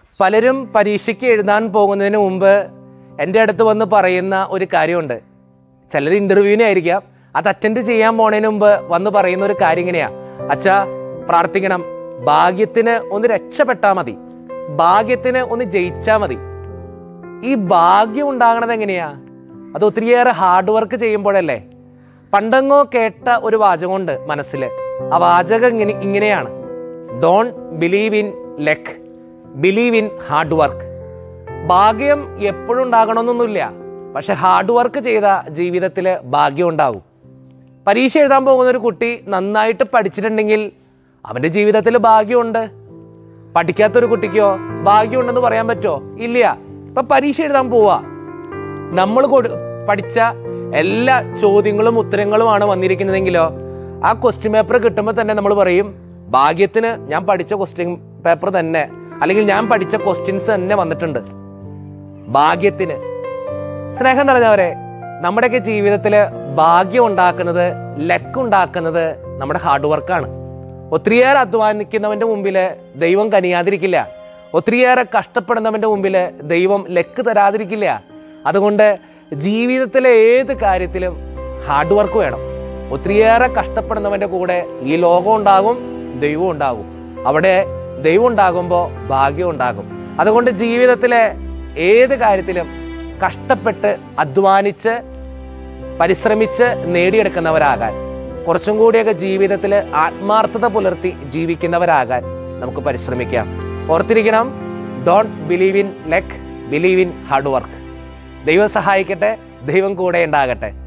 പലരും പരീക്ഷയ്ക്ക് എഴുതാൻ പോകുന്നതിന് മുമ്പ് എൻ്റെ അടുത്ത് വന്ന് പറയുന്ന ഒരു കാര്യമുണ്ട് ചിലർ ഇൻ്റർവ്യൂവിനായിരിക്കാം അത് അറ്റൻഡ് ചെയ്യാൻ പോണതിന് മുമ്പ് വന്ന് പറയുന്ന ഒരു കാര്യം ഇങ്ങനെയാ അച്ഛാ പ്രാർത്ഥിക്കണം ഭാഗ്യത്തിന് ഒന്ന് രക്ഷപ്പെട്ടാൽ മതി ഭാഗ്യത്തിന് ഒന്ന് ജയിച്ചാൽ മതി ഈ ഭാഗ്യം ഉണ്ടാകണത് എങ്ങനെയാ അത് ഒത്തിരിയേറെ ഹാർഡ് വർക്ക് ചെയ്യുമ്പോഴല്ലേ പണ്ടെങ്ങോ കേട്ട ഒരു വാചകമുണ്ട് മനസ്സിൽ ആ വാചകം ഇങ്ങനെ ഇങ്ങനെയാണ് don't believe in luck believe in hard work ഭാഗ്യം എപ്പോഴും ഉണ്ടാകണമെന്നൊന്നുമില്ല പക്ഷെ ഹാർഡ് വർക്ക് ചെയ്ത ജീവിതത്തിൽ ഭാഗ്യം ഉണ്ടാവും പരീക്ഷ എഴുതാൻ പോകുന്ന ഒരു കുട്ടി നന്നായിട്ട് പഠിച്ചിട്ടുണ്ടെങ്കിൽ അവൻ്റെ ജീവിതത്തിൽ ഭാഗ്യമുണ്ട് പഠിക്കാത്തൊരു കുട്ടിക്കോ ഭാഗ്യമുണ്ടെന്ന് പറയാൻ പറ്റുമോ ഇല്ല ഇപ്പൊ പരീക്ഷ എഴുതാൻ പോവാ നമ്മൾ കൊടു പഠിച്ച എല്ലാ ചോദ്യങ്ങളും ഉത്തരങ്ങളുമാണ് വന്നിരിക്കുന്നതെങ്കിലോ ആ ക്വസ്റ്റ്യൻ പേപ്പർ കിട്ടുമ്പോൾ തന്നെ നമ്മൾ പറയും ഭാഗ്യത്തിന് ഞാൻ പഠിച്ച ക്വസ്റ്റ്യൻ പേപ്പർ തന്നെ അല്ലെങ്കിൽ ഞാൻ പഠിച്ച ക്വസ്റ്റ്യൻസ് തന്നെ വന്നിട്ടുണ്ട് ഭാഗ്യത്തിന് സ്നേഹം നിറഞ്ഞവരെ നമ്മുടെയൊക്കെ ജീവിതത്തിൽ ഭാഗ്യം ഉണ്ടാക്കുന്നത് ലക്ക് ഉണ്ടാക്കുന്നത് നമ്മുടെ ഹാർഡ് വർക്കാണ് ഒത്തിരിയേറെ അധ്വാനിക്കുന്നവന്റെ മുമ്പിൽ ദൈവം കനിയാതിരിക്കില്ല ഒത്തിരിയേറെ കഷ്ടപ്പെടുന്നവന്റെ മുമ്പിൽ ദൈവം ലക്ക് തരാതിരിക്കില്ല അതുകൊണ്ട് ജീവിതത്തിലെ ഏത് കാര്യത്തിലും ഹാർഡ് വർക്ക് വേണം ഒത്തിരിയേറെ കഷ്ടപ്പെടുന്നവന്റെ കൂടെ ഈ ലോകം ഉണ്ടാകും ദൈവം ഉണ്ടാകും അവിടെ ദൈവം ഉണ്ടാകുമ്പോൾ ഭാഗ്യം ഉണ്ടാകും അതുകൊണ്ട് ജീവിതത്തിലെ ഏത് കാര്യത്തിലും കഷ്ടപ്പെട്ട് അധ്വാനിച്ച് പരിശ്രമിച്ച് നേടിയെടുക്കുന്നവരാകാൻ കുറച്ചും കൂടിയൊക്കെ ജീവിതത്തിൽ ആത്മാർത്ഥത പുലർത്തി ജീവിക്കുന്നവരാകാൻ നമുക്ക് പരിശ്രമിക്കാം ഓർത്തിരിക്കണം don't believe in luck believe in hard work ദൈവം സഹായിക്കട്ടെ ദൈവം കൂടെ ഉണ്ടാകട്ടെ